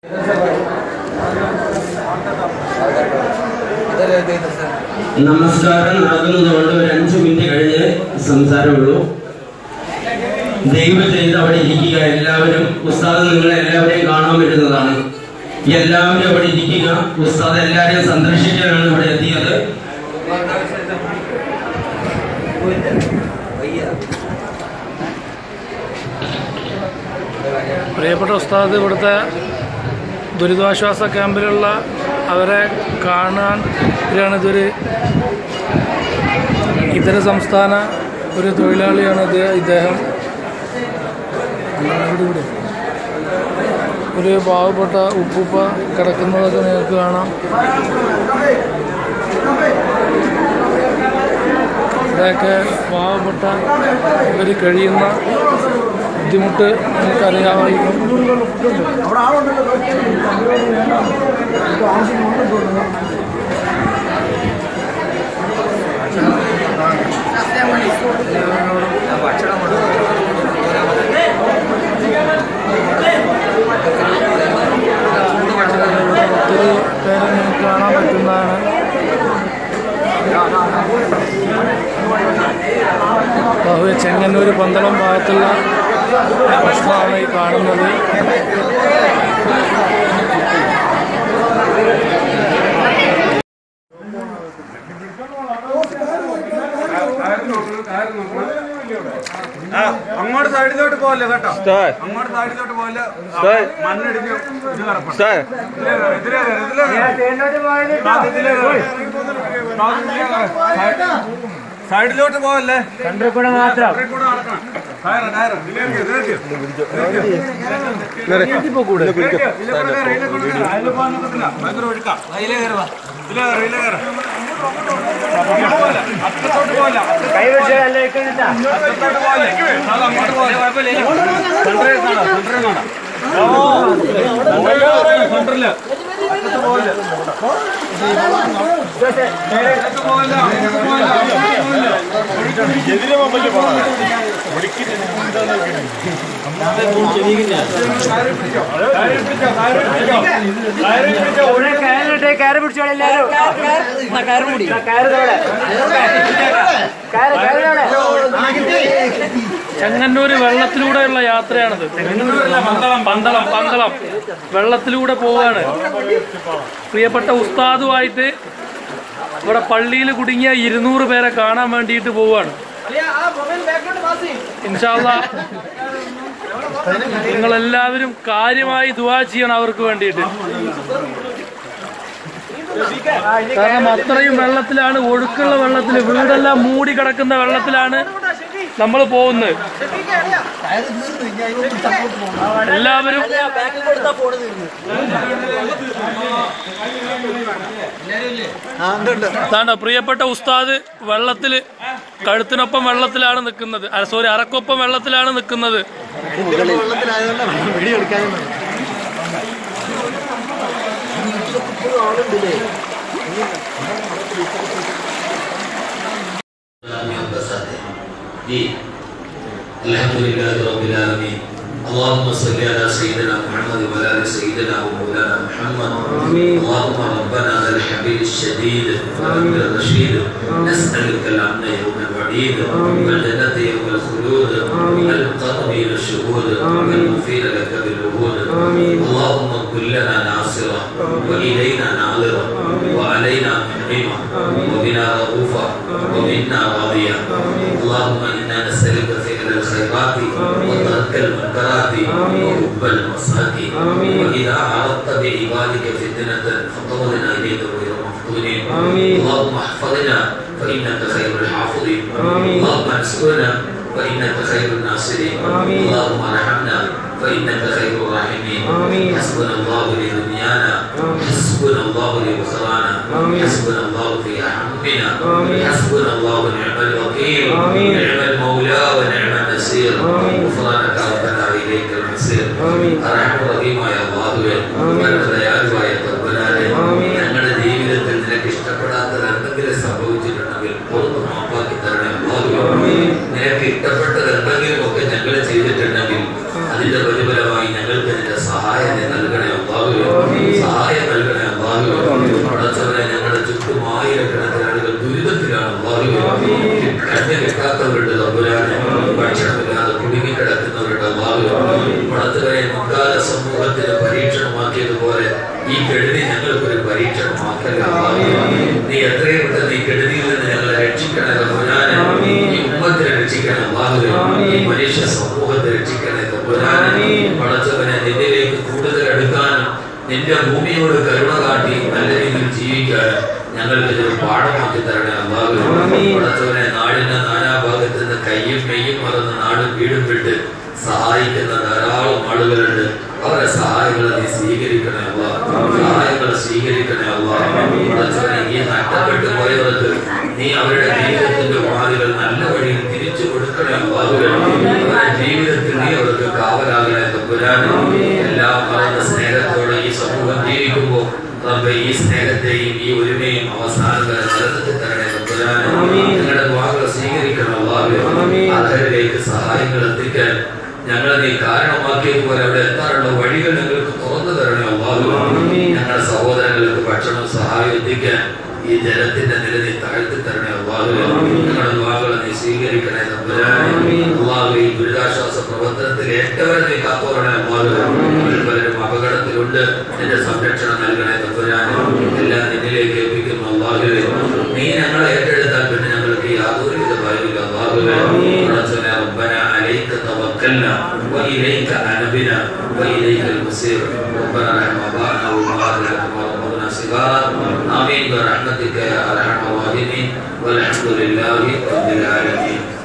നമസ്കാരം നടക്കുന്നതുകൊണ്ട് ഒരു അഞ്ച് മിനിറ്റ് കഴിഞ്ഞ് സംസാരമുള്ളൂ ദൈവം ചെയ്ത് അവിടെ ഇരിക്കുക എല്ലാവരും ഉസ്താദ് നിങ്ങളെ എല്ലാവരെയും കാണാൻ വരുന്നതാണ് എല്ലാവരും അവിടെ ഇരിക്കുക ഉസ്താദ് എല്ലാവരെയും സന്ദർശിക്കാനാണ് ഇവിടെ എത്തിയത് പ്രിയപ്പെട്ട ഉസ്താദ് ഇവിടുത്തെ ദുരിതാശ്വാസ ക്യാമ്പിലുള്ള അവരെ കാണാൻ ഇതാണ് ഇതൊരു ഇതര സംസ്ഥാന ഒരു തൊഴിലാളിയാണ് ഇത് ഇദ്ദേഹം ഇവിടെ ഇവിടെ. ഒരു പാവപ്പെട്ട ഉപ്പുപ്പ കിടക്കുന്നതൊക്കെ നിങ്ങൾക്ക് കാണാം ഇവിടെയൊക്കെ പാവപ്പെട്ട ഇവർ കഴിയുന്ന ബുദ്ധിമുട്ട് നമുക്കറിയാമായിരിക്കും ഒത്തിരി പേരെ നിങ്ങൾക്ക് കാണാൻ പറ്റുന്നതാണ് ബാഹുവെ ചെങ്ങന്നൂർ പന്തളം ഭാഗത്തുള്ള ഭക്ഷണമാണ് ഈ കാണുന്നത് അങ്ങോട്ട് സൈഡിലോട്ട് പോകല്ലേ കേട്ടോ അങ്ങോട്ട് സൈഡിലോട്ട് പോകല്ലേ മണ്ണിടിഞ്ഞ് ഇത് കിടപ്പുണ്ട്. ഇതിലേ കയറ്, ഇതിലേ കയറ്, ഇതിലേ കയറ്. സാദ് ഇതിലേ കയറ്. സാദ് ഇതിലേ കയറ്. സൈഡിലോട്ട് പോകല്ലേ സെന്ററിൽ കൂടെ മാത്രം കൂടെ നടക്കണം കയറ് കയറ് ഇതിലേക്ക് ഇതിലേക്ക് ഇതിലേക്ക് കൂടെ കയറ്, ഇതിലെ കൂടെ കയറ്, ഇതിലെ കൂടെ കയറ്. അതില് പോകാൻ ഒക്കത്തില്ല. ഭയങ്കര ഒഴുക്കാ. ഇതിലേ കയറ് വാ. ഇതിലേ കയറ്, ഇതിലേ കയറ്. അങ്ങോട്ട് പോകല്ലേ, അറ്റത്തോട്ട് പോകല്ലേ, അറ്റത്തോട്ട് പോകല്ലേ. സാദ് അങ്ങോട്ട് പോകല്ലേ, കുഴപ്പമില്ല. സെന്ററിൽ കാണാം, സെന്ററിൽ കാണാം. ഓ, സെന്ററില്. അറ്റത്ത് പോകല്ലേ. അറ്റത്ത് പോകല്ലേ, അങ്ങോട്ട് പോകല്ലേ. കയറി പിടിച്ചോ, കയറി പിടിച്ചോ. കയറി പിടിച്ചോ. ചെങ്ങന്നൂർ വെള്ളത്തിലൂടെയുള്ള യാത്രയാണിത് പന്തളം പന്തളം പന്തളം വെള്ളത്തിലൂടെ പോവുകയാണ് പ്രിയപ്പെട്ട ഉസ്താദുമായിട്ട് ഇവിടെ പള്ളിയിൽ കുടുങ്ങിയ ഇരുന്നൂറ് പേരെ കാണാൻ വേണ്ടിയിട്ട് പോവുകയാണ് ഇൻഷാല്ല നിങ്ങളെല്ലാവരും കാര്യമായി ദുവാ ചെയ്യണം അവർക്ക് വേണ്ടിയിട്ട് കാരണം അത്രയും വെള്ളത്തിലാണ് ഒഴുക്കുള്ള വെള്ളത്തിൽ വീടെല്ലാം മൂടി കിടക്കുന്ന വെള്ളത്തിലാണ് നമ്മൾ പോകുന്നത് എല്ലാവരും താണ്ട പ്രിയപ്പെട്ട ഉസ്താദ് വെള്ളത്തില് കഴുത്തിനൊപ്പം വെള്ളത്തിലാണ് നിൽക്കുന്നത് സോറി അരക്കൊപ്പം വെള്ളത്തിലാണ് നിൽക്കുന്നത് دي الحمد لله رب العالمين اللهم صل على سيدنا محمد وعلى ال سيدنا ومولانا محمد اللهم ربنا ذا الحبيب الشديد والامر الرشيد نسالك الامن يوم الوعيد والجنه يوم الخلود القرب الى الشهود والمغفر لك بالوهود اللهم كن لنا ناصرا والينا ناظرا وعلينا منعما وبنا رؤوفا ومنا راضيا اللهم انا نسالك فعل الخيرات وترك المنكرات وحب المساكين واذا عرضت بعبادك فتنه فقبضنا اليك غير مفتونين اللهم احفظنا فانك خير الحافظين اللهم انصرنا فانك خير الناصرين اللهم ارحمنا فانك خير الراحمين حسبنا الله لدنيانا حسبنا الله لاخرانا حسبنا الله في همنا حسبنا الله ونعم الوكيل نعم المولى ونعم النصير غفرانك ربنا واليك المصير ارحم الرحيم يا الله ദയാലുവായ തമ്പുരാനെ ഞങ്ങളുടെ ജീവിതത്തിൽ നിനക്ക് ഇഷ്ടപ്പെടാത്തത് എന്തെങ്കിലും സംഭവിച്ചിട്ടുണ്ടെങ്കിൽ പുറത്ത് മാപ്പാക്കി തരണേ അല്ലാഹുവേ. നിനക്ക് ഇഷ്ടപ്പെട്ടത് എന്തെങ്കിലും ഒക്കെ ഞങ്ങൾ ചെയ്തിട്ടുണ്ടെങ്കിൽ അതിന്റെ പ്രതിഫലമായി ഞങ്ങൾക്ക് നിന്റെ സഹായം നീ നൽകണേ അള്ളാഹുവേ ആയിരക്കണക്കിന് ആളുകൾ ദുരിതത്തിലാണ് അള്ളാഹുവേ കണ്ണ് കിട്ടാത്തവരുടെ തമ്പുരാനെ ഭക്ഷണമില്ലാതെ കുടുങ്ങിക്കിടക്കുന്നവരുടെ അള്ളാഹുവേ പണത്തുവരെ മുൻകാല സമൂഹത്തിന് പരീക്ഷണമാക്കിയതുപോലെ ഈ കെടുതി ഞങ്ങൾക്കൊരു പരീക്ഷണമാക്കല്ല അള്ളാഹുവേ. നീ എത്രയും പെട്ടെന്ന് ഈ കെടുതിയിൽ നിന്ന് ഞങ്ങളെ രക്ഷിക്കണേ തമ്പുരാനെ ഈ ഉമ്മത്തെ രക്ഷിക്കണേ അള്ളാഹുവേ ഈ മനുഷ്യ സമൂഹത്തെ രക്ഷിക്കണേ തമ്പുരാനെ പടച്ചവനെ നിന്നിലേക്ക് കൂടുതൽ അടുക്കാനും നിന്റെ ഭൂമിയോട് കരുണ കാട്ടി നല്ല രീതിയിൽ ജീവിക്കാനും ഞങ്ങൾക്ക് ഇതൊരു പാഠമാക്കി തരണേ അള്ളാഹുവേ പടച്ചവനെ നാടിന്റെ നാനാഭാഗത്ത് നിന്ന് കയ്യും മെയ്യും മറന്ന് നാടും വീടും വിട്ട് സഹായിക്കുന്ന ധാരാളം ആളുകളുണ്ട് അവരെ സഹായങ്ങളെ നീ സ്വീകരിക്കണേ അള്ളാഹ് സഹായങ്ങളെ സ്വീകരിക്കണേ അള്ളാഹ് പടച്ചവനെ ഈ നഷ്ടപ്പെട്ടു പോയവർക്ക് നീ അവരുടെ ജീവിതത്തിന്റെ വാതികൾ നല്ല വഴിയിൽ തിരിച്ചു കൊടുക്കണേ അള്ളാഹുവേ അവരുടെ ജീവിതത്തിൽ നീ അവർക്ക് കാവലാകണേ തമ്പുരാനെ എല്ലാം മറന്ന സ്നേഹത്തോടെ ഈ സമൂഹം ജീവിക്കുമ്പോൾ റബ്ബേ ഈ സ്നേഹത്തെയും ഈ ഒരുമയും അവസാനം വരെ നിലനിർത്തി തരണേ തമ്പുരാനെ നിങ്ങളുടെ വാക്കുകൾ സ്വീകരിക്കണം അള്ളാഹുവേ അർഹരിലേക്ക് സഹായങ്ങൾ എത്തിക്കാൻ ഞങ്ങളെ നീ കാരണമാക്കിയതുപോലെ അവിടെ എത്താനുള്ള വഴികൾ ഞങ്ങൾക്ക് തുറന്നു തരണേ അള്ളാഹുവേ ഞങ്ങളുടെ സഹോദരങ്ങൾക്ക് ഭക്ഷണം സഹായം എത്തിക്കാൻ ഈ ജലത്തിന്റെ നില നീ താഴ്ത്തി തരണേ അള്ളാഹുവേ ഞങ്ങളുടെ വാക്കുകളെ നീ സ്വീകരിക്കണേ തമ്പുരാനെ അള്ളാഹുവേ ഈ ദുരിതാശ്വാസ പ്രവർത്തനത്തിൽ ഏറ്റവും നീ കാത്തോളണേ അള്ളാഹുവേ ഞങ്ങളിൽ പലരും അപകടത്തിലുണ്ട് നിന്റെ സംരക്ഷണം നൽകണേ തമ്പുരാനെ എല്ലാം നിന്നിലേക്ക് ഏൽപ്പിക്കുന്നു അള്ളാഹുവേ നീ ഞങ്ങളെ ഏറ്റെടുത്താൽ പിന്നെ ഞങ്ങൾക്ക് യാതൊരുവിധ ഭയമില്ല അള്ളാഹുവേ പടച്ചവനെ ربنا عليك توكلنا واليك انبنا واليك المصير ربنا رحم ابانا وامهاتنا كما ربنا صغارا امين برحمتك يا ارحم الراحمين والحمد لله رب العالمين